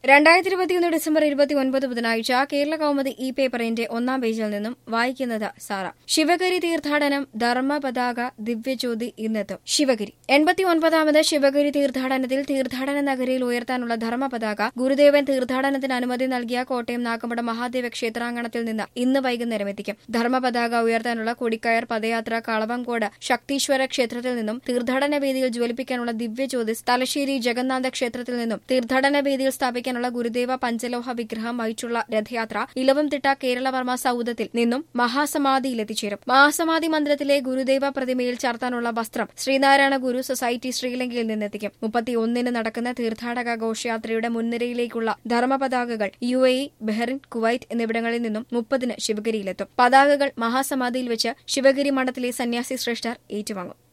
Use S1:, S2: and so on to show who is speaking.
S1: രണ്ടായിരത്തി ഇരുപത്തിയൊന്ന് ഡിസംബർ ഇരുപത്തി ഒൻപത് ബുധനാഴ്ച കേരള കൗമുദി ഇ പേപ്പറിന്റെ ഒന്നാം പേജിൽ നിന്നും വായിക്കുന്നത് സാറ ശിവഗിരി തീർത്ഥാടനം ധർമ്മ പതാക ദിവ്യജ്യോതി ഇന്നെത്തും ശിവഗിരി എൺപത്തി ഒൻപതാമത് ശിവഗിരി തീർത്ഥാടനത്തിൽ തീർത്ഥാടന നഗരിയിൽ ഉയർത്താനുള്ള ധർമ്മ പതാക ഗുരുദേവൻ തീർത്ഥാടനത്തിന് അനുമതി നൽകിയ കോട്ടയം നാഗമ്പട മഹാദേവ ക്ഷേത്രാങ്കണത്തിൽ നിന്ന് ഇന്ന് വൈകുന്നേരം എത്തിക്കും ധർമ്മ പതാക ഉയർത്താനുള്ള കൊടിക്കയർ പദയാത്ര കളവങ്കോട് ശക്തീശ്വര ക്ഷേത്രത്തിൽ നിന്നും തീർത്ഥാടന വേദിയിൽ ജ്വലിപ്പിക്കാനുള്ള ദിവ്യജ്യോതിസ് തലശ്ശേരി ജഗന്നാഥ ക്ഷേത്രത്തിൽ നിന്നും തീർത്ഥാടന വേദിയിൽ സ്ഥാപിക്കാനുള്ള ഗുരുദേവ പഞ്ചലോഹ വിഗ്രഹം വഹിച്ചുള്ള രഥയാത്ര ഇലവംതിട്ട കേരളവർമ്മ സൌദത്തിൽ നിന്നും മഹാസമാധിയിലെത്തിച്ചേരും മഹാസമാധി മന്ദിരത്തിലെ ഗുരുദേവ പ്രതിമയിൽ ചാർത്താനുള്ള വസ്ത്രം ശ്രീനാരായണ ഗുരു സൊസൈറ്റി ശ്രീലങ്കയിൽ നിന്നെത്തിക്കും മുപ്പത്തിയൊന്നിന് നടക്കുന്ന തീർത്ഥാടക ഘോഷയാത്രയുടെ മുൻനിരയിലേക്കുള്ള ധർമ്മപതാകകൾ U A E Bahrain Kuwait എന്നിവിടങ്ങളിൽ നിന്നും മുപ്പതിന് ശിവഗിരിയിലെത്തും പതാകകൾ മഹാസമാധിയിൽ വെച്ച് ശിവഗിരി മഠത്തിലെ സന്യാസി ശ്രേഷ്ഠർ ഏറ്റുവാങ്ങും